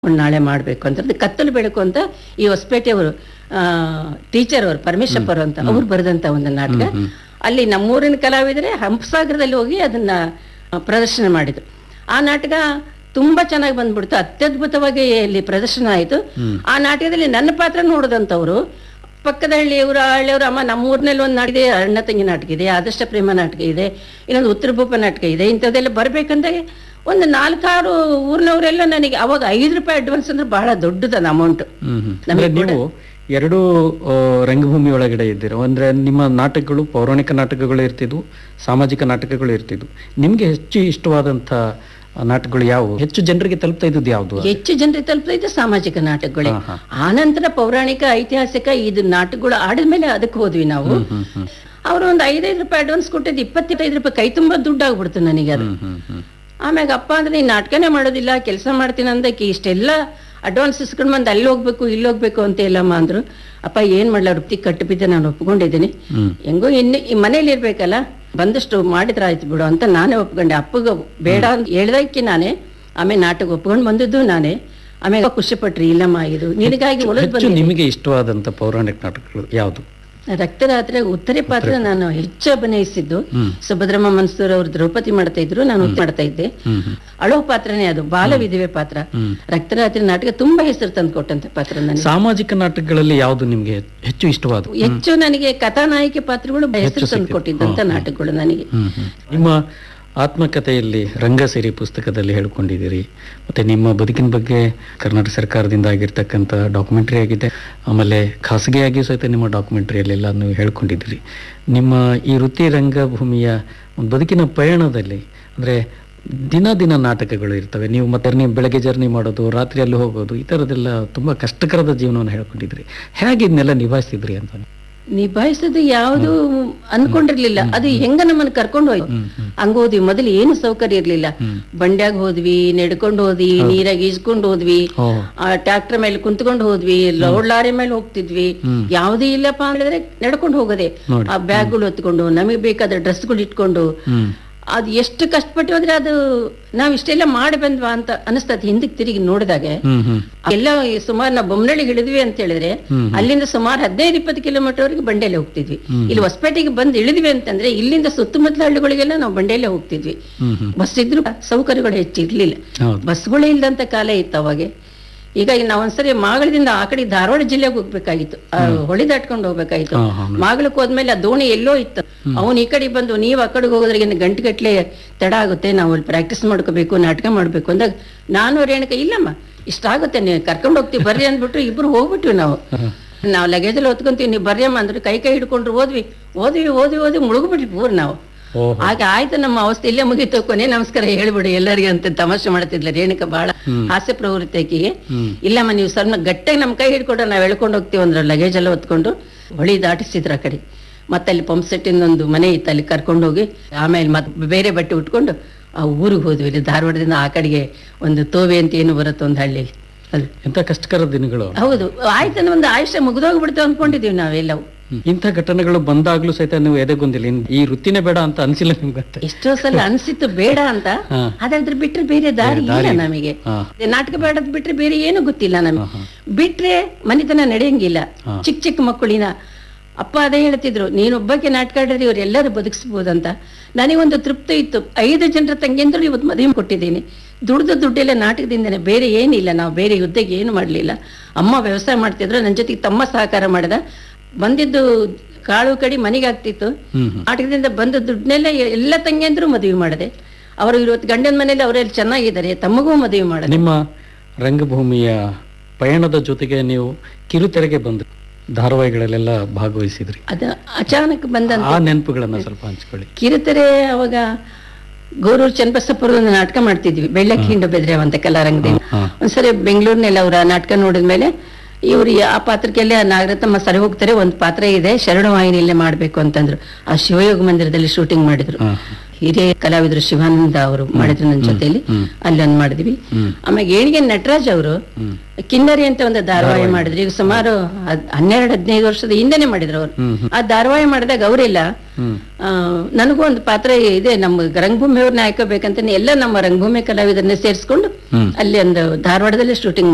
ಒಂದು ನಾಳೆ ಮಾಡಬೇಕು ಅಂತ ಅದು ಕತ್ತಲು ಬೆಳಕು ಅಂತ ಈ ಹೊಸಪೇಟೆಯವರು ಟೀಚರ್ ಅವರು ಪರಮೇಶಪ್ಪರ್ ಅಂತ ಅವ್ರು ಬರೆದಂತ ಒಂದು ನಾಟಕ ಅಲ್ಲಿ ನಮ್ಮೂರಿನ ಕಲಾವಿದರೆ ಹಂಪಸಾಗರದಲ್ಲಿ ಹೋಗಿ ಅದನ್ನ ಆ, ಪ್ರದರ್ಶನ ಮಾಡಿದ್ರು ಆ ನಾಟಕ ತುಂಬಾ ಚೆನ್ನಾಗಿ ಬಂದ್ಬಿಡ್ತು ಅತ್ಯದ್ಭುತವಾಗಿ ಇಲ್ಲಿ ಪ್ರದರ್ಶನ ಆಯ್ತು ಆ ನಾಟಕದಲ್ಲಿ ನನ್ನ ಪಾತ್ರ ನೋಡಿದಂಥವ್ರು ಪಕ್ಕದ ಹಳ್ಳಿಯವರು ಆ ಹಳ್ಳಿಯವರು ಅಮ್ಮ ನಮ್ಮ ಊರಿನಲ್ಲಿ ಒಂದು ನಾಟಕ ಇದೆ ಅಣ್ಣ ತಂಗಿ ನಾಟಕ ಇದೆ ಆದರ್ಶ ಪ್ರೇಮ ನಾಟಕ ಇದೆ ಇನ್ನೊಂದು ಉತ್ತರ ಭೂಪ ನಾಟಕ ಇದೆ ಇಂಥದ್ದೆಲ್ಲ ಬರ್ಬೇಕಂದ್ರೆ ಒಂದು ನಾಲ್ಕಾರು ಊರಿನವರೆಲ್ಲ ನನಗೆ ಅವಾಗ ಐದು ರೂಪಾಯಿ ಅಡ್ವಾನ್ಸ್ ಅಂದ್ರೆ ಬಹಳ ದೊಡ್ಡದದ ಅಮೌಂಟ್ ಹ್ಮ್ ಹ್ಮ್. ಅಂದ್ರೆ ನೀವು ಎರಡು ಆ, ರಂಗಭೂಮಿ ಒಳಗಡೆ ಇದ್ದೀರ ಅಂದ್ರೆ ನಿಮ್ಮ ನಾಟಕಗಳು ಪೌರಾಣಿಕ ನಾಟಕಗಳು ಇರ್ತಿದ್ವು ಸಾಮಾಜಿಕ ನಾಟಕಗಳು ಇರ್ತಿದ್ವು ನಿಮ್ಗೆ ಹೆಚ್ಚು ಇಷ್ಟವಾದಂತ ನಾಟಕಗಳು ಯಾವುವು ಹೆಚ್ಚು ಜನರಿಗೆ ತಲುಪ್ತಾ ಇದ್ದದ್ದು ಯಾವುದು ಹೆಚ್ಚು ಜನರಿಗೆ ತಲುಪ್ತಾ ಇದ್ದ ಸಾಮಾಜಿಕ ನಾಟಕಗಳೇ ಹಾ, ಹಾ. ಆನಂತರ ಪೌರಾಣಿಕ ಐತಿಹಾಸಿಕ ಇದು ನಾಟಕಗಳು ಆಡಿದ್ಮೇಲೆ ಅದಕ್ಕೆ ಹೋದ್ವಿ ನಾವು ಹ್ಮ್ ಹ್ಮ್ ಅವ್ರು ಒಂದು ಐದೈದು ರೂಪಾಯಿ ಅಡ್ವಾನ್ಸ್ ಕೊಟ್ಟಿದ್ದು ಇಪ್ಪತ್ತೈದು ರೂಪಾಯಿ ಕೈ ತುಂಬಾ ದುಡ್ಡು ಆಗ್ಬಿಡ್ತು ನನಗೆ ಅದು ಹ್ಮ್ ಹ್ಮ್ ಹ್ಮ್ ಆಮ್ಯಾಗ ಅಪ್ಪ ಅಂದ್ರೆ ನೀನ್ ನಾಟಕನೇ ಮಾಡೋದಿಲ್ಲ ಕೆಲಸ ಮಾಡ್ತೀನಿ ಅಂದಕ್ಕೆ ಇಷ್ಟೆಲ್ಲ ಅಡ್ವಾನ್ಸ್ ಇಸ್ಕೊಂಡ್ ಬಂದು ಅಲ್ಲಿ ಹೋಗ್ಬೇಕು ಇಲ್ಲಿ ಹೋಗ್ಬೇಕು ಅಂತ ಎಲ್ಲಮ್ಮ ಅಂದ್ರು ಅಪ್ಪ ಏನ್ ಮಾಡ್ಲ ವೃತ್ತಿ ಕಟ್ಟು ಬಿದ್ದೆ ನಾನು ಒಪ್ಕೊಂಡಿದ್ದೀನಿ ಹ್ಮ್. ಹೆಂಗೋ ಇನ್ನು ಈ ಮನೇಲಿ ಇರ್ಬೇಕಲ್ಲ ಬಂದಷ್ಟು ಮಾಡಿದ್ರ ಆಯ್ತು ಬಿಡು ಅಂತ ನಾನೇ ಒಪ್ಕೊಂಡೆ ಅಪ್ಪಗ ಬೇಡ ಅಂತ ಹೇಳ್ದಕ್ಕೆ ನಾನೇ ಆಮೇಲೆ ನಾಟಕ ಒಪ್ಕೊಂಡು ಬಂದಿದ್ದು ನಾನೇ ಆಮೇಲೆ ಖುಷಿ ಪಟ್ರಿ ಇಲ್ಲಮ್ಮ ಇದು ನಿನಗಾಗಿ ಒಳಗ್ ಹೆಚ್ಚು ನಿಮಗೆ ಇಷ್ಟವಾದಂತ ಪೌರಾಣಿಕ ನಾಟಕಗಳು ಯಾವುದು ರಕ್ತರಾತ್ರಿ ಉತ್ತರೆ ಪಾತ್ರ ನಾನು ಹೆಚ್ಚು ಅಭಿನಯಿಸಿದ್ದು ಸುಭದ್ರಮ್ಮ ಮನ್ಸೂರ್ ಅವರು ದ್ರೌಪದಿ ಮಾಡ್ತಾ ಇದ್ರು ನಾನು ಉತ್ತರ ಮಾಡ್ತಾ ಇದ್ದೆ ಹ್ಮ್ ಹ್ಮ್. ಅಳೋ ಪಾತ್ರನೇ ಅದು ಬಾಲ ವಿಧವೆ ಪಾತ್ರ ರಕ್ತರಾತ್ರಿ ನಾಟಕ ತುಂಬಾ ಹೆಸರು ತಂದು ಕೊಟ್ಟಂತ ಪಾತ್ರ ನನಗೆ ಸಾಮಾಜಿಕ ನಾಟಕಗಳಲ್ಲಿ ಯಾವುದು ನಿಮ್ಗೆ ಹೆಚ್ಚು ಇಷ್ಟವಾದ ಹೆಚ್ಚು ನನಗೆ ಕಥಾನಾಯಕಿ ಪಾತ್ರಗಳು ಹೆಸರು ತಂದು ಕೊಟ್ಟಿದ್ದಂತ ನಾಟಕಗಳು ನನಗೆ ಹ್ಮ್ ಹ್ಮ್. ನಿಮ್ಮ ಆತ್ಮಕಥೆಯಲ್ಲಿ ರಂಗಸಿರಿ ಪುಸ್ತಕದಲ್ಲಿ ಹೇಳ್ಕೊಂಡಿದ್ದೀರಿ ಮತ್ತೆ ನಿಮ್ಮ ಬದುಕಿನ ಬಗ್ಗೆ ಕರ್ನಾಟಕ ಸರ್ಕಾರದಿಂದ ಆಗಿರ್ತಕ್ಕಂಥ ಡಾಕ್ಯುಮೆಂಟ್ರಿ ಆಗಿದೆ ಆಮೇಲೆ ಖಾಸಗಿಯಾಗಿ ಸಹಿತ ನಿಮ್ಮ ಡಾಕ್ಯುಮೆಂಟ್ರಿಯಲ್ಲೆಲ್ಲ ನೀವು ಹೇಳ್ಕೊಂಡಿದ್ದೀರಿ ನಿಮ್ಮ ಈ ವೃತ್ತಿ ರಂಗಭೂಮಿಯ ಒಂದು ಬದುಕಿನ ಪಯಣದಲ್ಲಿ ಅಂದ್ರೆ ದಿನ ದಿನ ನಾಟಕಗಳು ಇರ್ತವೆ ನೀವು ಮತ್ತೆ ನೀವು ಬೆಳಗ್ಗೆ ಜರ್ನಿ ಮಾಡೋದು ರಾತ್ರಿ ಅಲ್ಲಿ ಹೋಗೋದು ಈ ಥರದ್ದೆಲ್ಲ ತುಂಬಾ ಕಷ್ಟಕರದ ಜೀವನವನ್ನು ಹೇಳ್ಕೊಂಡಿದ್ರಿ ಹೇಗೆ ಇದನ್ನೆಲ್ಲ ನಿಭಾಯಿಸಿದ್ರಿ ಅಂತ ನಿಭಾಯಿಸೋದು ಯಾವುದು ಅನ್ಕೊಂಡಿರ್ಲಿಲ್ಲ ಅದು ಹೆಂಗ ನಮ್ಮನ್ನ ಕರ್ಕೊಂಡು ಹೋಯ್ತು ಹಂಗ ಹೋದ್ವಿ ಮೊದಲು ಏನು ಸೌಕರ್ಯ ಇರ್ಲಿಲ್ಲ ಬಂಡ್ಯಾಗ ಹೋದ್ವಿ ನಡ್ಕೊಂಡು ಹೋದ್ವಿ ನೀರಾಗ ಈಜ್ಕೊಂಡು ಹೋದ್ವಿ ಓ ಆ ಟ್ರ್ಯಾಕ್ಟರ್ ಮೇಲೆ ಕುಂತ್ಕೊಂಡು ಹೋದ್ವಿ ಲೋಡ್ ಲಾರಿ ಮೇಲೆ ಹೋಗ್ತಿದ್ವಿ ಯಾವುದೇ ಇಲ್ಲಪ್ಪ ಹೇಳಿದ್ರೆ ನಡ್ಕೊಂಡು ಹೋಗೋದೆ ನೋಡಿ. ಆ ಬ್ಯಾಗ್ಗಳು ಹೊತ್ಕೊಂಡು ನಮಗೆ ಬೇಕಾದ ಡ್ರೆಸ್ಗಳು ಇಟ್ಕೊಂಡು ಹ್ಮ್ ಅದು ಎಷ್ಟು ಕಷ್ಟಪಟ್ಟು ಹೋದ್ರೆ ಅದು ನಾವ್ ಇಷ್ಟೆಲ್ಲ ಮಾಡಿ ಬಂದ್ವಾ ಅಂತ ಅನಿಸ್ತದೆ ಹಿಂದಕ್ಕೆ ತಿರುಗಿ ನೋಡಿದಾಗ ಹ್ಮ್ ಹ್ಮ್ ಎಲ್ಲ ಸುಮಾರು ನಾವು ಬೊಮ್ಮನಳ್ಳಿಗೆ ಇಳಿದ್ವಿ ಅಂತ ಹೇಳಿದ್ರೆ ಅಲ್ಲಿಂದ ಸುಮಾರು ಹದಿನೈದು ಇಪ್ಪತ್ತು ಕಿಲೋಮೀಟರ್ ವರೆಗೆ ಬಂಡೆಲೆ ಹೋಗ್ತಿದ್ವಿ ಇಲ್ಲಿ ಹೊಸಪೇಟೆಗೆ ಬಂದು ಇಳಿದ್ವಿ ಅಂತಂದ್ರೆ ಇಲ್ಲಿಂದ ಸುತ್ತಮುತ್ತಲ ಹಳ್ಳಿಗಳಿಗೆಲ್ಲ ನಾವು ಬಂಡೆಲೆ ಹೋಗ್ತಿದ್ವಿ ಹ್ಮ್ ಹ್ಮ್ ಬಸ್ ಇದ್ರು ಸೌಕರ್ಯಗಳು ಹೆಚ್ಚಿರ್ಲಿಲ್ಲ ಹೌದು ಬಸ್ಗಳೇ ಇಲ್ದಂತ ಕಾಲ ಇತ್ತು ಅವಾಗೆ ಈಗ ನಾವು ಒಂದ್ಸರಿ ಮಾಗಳದಿಂದ ಆ ಕಡೆ ಧಾರವಾಡ ಜಿಲ್ಲೆಗೆ ಹೋಗ್ಬೇಕಾಗಿತ್ತು ಆ ಹೊಳಿ ದಾಟ್ಕೊಂಡು ಹೋಗ್ಬೇಕಾಗಿತ್ತು ಹಾ, ಹಾ. ಮಾಗಳಕ್ಕೆ ಹೋದ್ಮೇಲೆ ಆ ದೋಣಿ ಎಲ್ಲೋ ಇತ್ತು ಅವನು ಈ ಕಡೆ ಬಂದು ನೀವು ಆ ಕಡೆಗೆ ಹೋಗೋದ್ರಿಗೆ ಗಂಟೆ ಗಟ್ಲೆ ತಡ ಆಗುತ್ತೆ ನಾವು ಅಲ್ಲಿ ಪ್ರಾಕ್ಟೀಸ್ ಮಾಡ್ಕೋಬೇಕು ನಾಟಕ ಮಾಡ್ಬೇಕು ಅಂದಾಗ ನಾನು ರೇಣುಕ ಇಲ್ಲಮ್ಮ ಇಷ್ಟಾಗುತ್ತೆ ನೀವು ಕರ್ಕೊಂಡು ಹೋಗ್ತೀವಿ ಬರ್ರಿ ಅಂದ್ಬಿಟ್ಟು ಇಬ್ರು ಹೋಗ್ಬಿಟ್ವಿ ನಾವು ನಾವು ಲಗೇಜಲ್ಲಿ ಹೊತ್ಕೊಂತೀವಿ ನೀವು ಬರ್ರಿ ಅಮ್ಮ ಅಂದ್ರೆ ಕೈ ಕೈ ಹಿಡ್ಕೊಂಡ್ರು ಹೋದ್ವಿ ಓದ್ವಿ ಓದ್ವಿ ಓದ್ವಿ ಮುಳುಗ್ಬಿಟ್ವಿ ಪೂರ್ ನಾವು ಓಹೋ ಆಗ ಆಯ್ತು ನಮ್ಮ ಅವಸ್ಥೆ ಇಲ್ಲೇ ಮುಗೀತು ಕೊನೆ ನಮಸ್ಕಾರ ಹೇಳ್ಬಿಡು ಎಲ್ಲರಿಗೆ ಅಂತ ತಮಾಷೆ ಮಾಡ್ತಿದ್ಲ ರೇಣುಕ ಬಹಳ ಹಾಸ್ಯ ಪ್ರವೃತ್ತಿ ಆಕಿಗೆ ಇಲ್ಲಮ್ಮ ನೀವು ಸ್ವಲ್ಪ ಗಟ್ಟಿಗೆ ನಮ್ಮ ಕೈ ಹಿಡ್ಕೊಂಡು ನಾವು ಎಳ್ಕೊಂಡು ಹೋಗ್ತೀವಿ ಅಂದ್ರೆ ಲಗೇಜ್ ಎಲ್ಲ ಹೊತ್ಕೊಂಡು ಹೊಳಿ ದಾಟಿಸಿದ್ರ ಆ ಕಡೆ ಮತ್ತೆ ಅಲ್ಲಿ ಪಂಪ್ ಸೆಟ್ಟಿಂದ ಒಂದು ಮನೆ ಇತ್ತು ಅಲ್ಲಿ ಕರ್ಕೊಂಡು ಹೋಗಿ ಆಮೇಲೆ ಮತ್ತೆ ಬೇರೆ ಬಟ್ಟೆ ಉಟ್ಕೊಂಡು ಆ ಊರಿಗೆ ಹೋದ್ವಿ ಇಲ್ಲಿ ಧಾರವಾಡದಿಂದ ಆ ಕಡೆಗೆ ಒಂದು ತೋವೆ ಅಂತ ಏನು ಬರುತ್ತೆ ಒಂದು ಹಳ್ಳಿ ಅಲ್ಲಿ ಎಂತ ಕಷ್ಟಕರ ದಿನಗಳು ಹೌದು ಆಯ್ತು ಒಂದು ಆಯುಷ್ಯ ಮುಗಿದೋಗ್ಬಿಡ್ತು ಅನ್ಕೊಂಡಿದೀವಿ ನಾವೆಲ್ಲವು ಇಂಥ ಘಟನೆಗಳು ಬಂದಾಗ್ಲೂ ಸಹಿತ ನೀವು ಎದೆಗೊಂದಿಲ್ಲ ಇನ್- ಈ ವೃತ್ತಿನೇ ಬೇಡ ಅಂತ ಅನ್ಸಿಲ್ಲ ನಿಮ್ಗಂತ ಎಷ್ಟೋ ಸಲ ಅನ್ಸಿತ್ತು ಬೇಡ ಅಂತ ಹಾ. ಅದಾದ್ರೆ ಬಿಟ್ರೆ ಬೇರೆ ದಾರಿ ಇಲ್ಲ ನಮಗೆ ಹಾ. ಇದು ನಾಟಕ ಬೇಡದ್ ಬಿಟ್ರೆ ಬೇರೆ ಏನು ಗೊತ್ತಿಲ್ಲ ನಮಗೆ ಬಿಟ್ರೆ ಮನಿತನ ನಡೆಯಂಗಿಲ್ಲ ಚಿಕ್ಕ ಚಿಕ್ಕ ಮಕ್ಕಳಿನ ಅಪ್ಪ ಅದೇ ಹೇಳ್ತಿದ್ರು ನೀನೊಬ್ಬಕ್ಕೆ ನಾಟಕ ಆಡಿದ್ರೆ ಇವರೆಲ್ಲರೂ ಬದುಕಿಸ್ಬೋದಂತ ನನಗೊಂದು ತೃಪ್ತಿ ಇತ್ತು ಐದು ಜನರ ತಂಗಿಯಂದ್ರು ಇವತ್ತು ಮದುವೆ ಕೊಟ್ಟಿದ್ದೀನಿ ದುಡ್ದು ದುಡ್ಡೆಲ್ಲ ನಾಟಕದಿಂದನೇ ಬೇರೆ ಏನಿಲ್ಲ ನಾವು ಬೇರೆ ಯುದ್ಧಕ್ಕೆ ಏನು ಮಾಡಲಿಲ್ಲ ಅಮ್ಮ ವ್ಯವಸಾಯ ಮಾಡ್ತಿದ್ರು ನನ್ನ ಜೊತೆಗೆ ತಮ್ಮ ಸಹಕಾರ ಮಾಡಿದ ಬಂದಿದ್ದು ಕಾಳು ಕಡಿ ಮನೆಗೆ ಆಗ್ತಿತ್ತು ಹ್ಮ್ ನಾಟಕದಿಂದ ಬಂದ ದುಡ್ಡನ್ನೆಲ್ಲ ಎಲ್ಲ ತಂಗಿಯಂದ್ರು ಮದುವೆ ಮಾಡಿದೆ ಅವರು ಇವತ್ತು ಗಂಡನ ಮನೇಲಿ ಅವರೆಲ್ಲ ಚೆನ್ನಾಗಿದ್ದಾರೆ ತಮಗೂ ಮದುವೆ ಮಾಡಿದೆ ನಿಮ್ಮ ರಂಗಭೂಮಿಯ ಪಯಣದ ಜೊತೆಗೆ ನೀವು ಕಿರುತೆರೆಗೆ ಬಂದ್ರಿ ಧಾರಾವಾಹಿಗಳಲ್ಲೆಲ್ಲ ಭಾಗವಹಿಸಿದ್ರಿ ಅದ ಅಚಾನಕ್ ಬಂದ ಆ ನೆನಪುಗಳನ್ನ ಸ್ವಲ್ಪ ಹಂಚ್ಕೊಳ್ಳಿ ಕಿರುತೆರೆ ಅವಾಗ ಗೌರೂರು ಚನ್ನಬಸಪ್ಪರ ಒಂದು ನಾಟಕ ಮಾಡ್ತಿದ್ವಿ ಬೆಳ್ಳಕ್ಕಿ ಹಿಂಡು ಬೆದ್ರೇವ ಅಂತ ಕಲಾರಂಗದಲ್ಲಿ ಹಾ. ಒಂದ್ಸರಿ ಬೆಂಗಳೂರಿನಲ್ಲಿ ಅವರ ನಾಟಕ ನೋಡಿದ್ಮೇಲೆ ಇವ್ರು ಆ ಪಾತ್ರಕ್ಕೆಲ್ಲ ನಾಗರತ್ನಮ್ಮ ಸರಿ ಹೋಗ್ತಾರೆ ಒಂದು ಪಾತ್ರ ಇದೆ ಶರಣ ವಾಹಿನಿಯಲ್ಲೇ ಮಾಡ್ಬೇಕು ಅಂತಂದ್ರು ಆ ಶಿವಯೋಗ ಮಂದಿರದಲ್ಲಿ ಶೂಟಿಂಗ್ ಮಾಡಿದ್ರು ಹಾ. ಹಿರಿಯ ಕಲಾವಿದರು ಶಿವಾನಂದ ಅವರು ಮಾಡಿದ್ರು ನನ್ನ ಜೊತೆಲಿ ಅಲ್ಲಿ ಒಂದು ಮಾಡಿದ್ವಿ ಆಮೇಲೆ ಏಣಿಗೆ ನಟರಾಜ್ ಅವರು ಕಿನ್ನರಿ ಅಂತ ಒಂದು ಧಾರಾವಾಹಿ ಮಾಡಿದ್ರು ಈಗ ಸುಮಾರು ಹದ್- ಹನ್ನೆರಡು ಹದಿನೈದು ವರ್ಷದ ಹಿಂದೆನೆ ಮಾಡಿದ್ರು ಅವರು ಆ ಧಾರಾವಾಹಿ ಮಾಡಿದಾಗ ಅವರೆಲ್ಲ ಆ, ನನಗೂ ಒಂದು ಪಾತ್ರ ಇದೆ ನಮ್ಮ ರಂಗಭೂಮಿಯವ್ರನ್ನ ಹಾಕೋಬೇಕಂತ ಎಲ್ಲ ನಮ್ಮ ರಂಗಭೂಮಿ ಕಲಾವಿದರನ್ನ ಸೇರಿಸ್ಕೊಂಡು ಅಲ್ಲಿ ಒಂದು ಧಾರವಾಡದಲ್ಲಿ ಶೂಟಿಂಗ್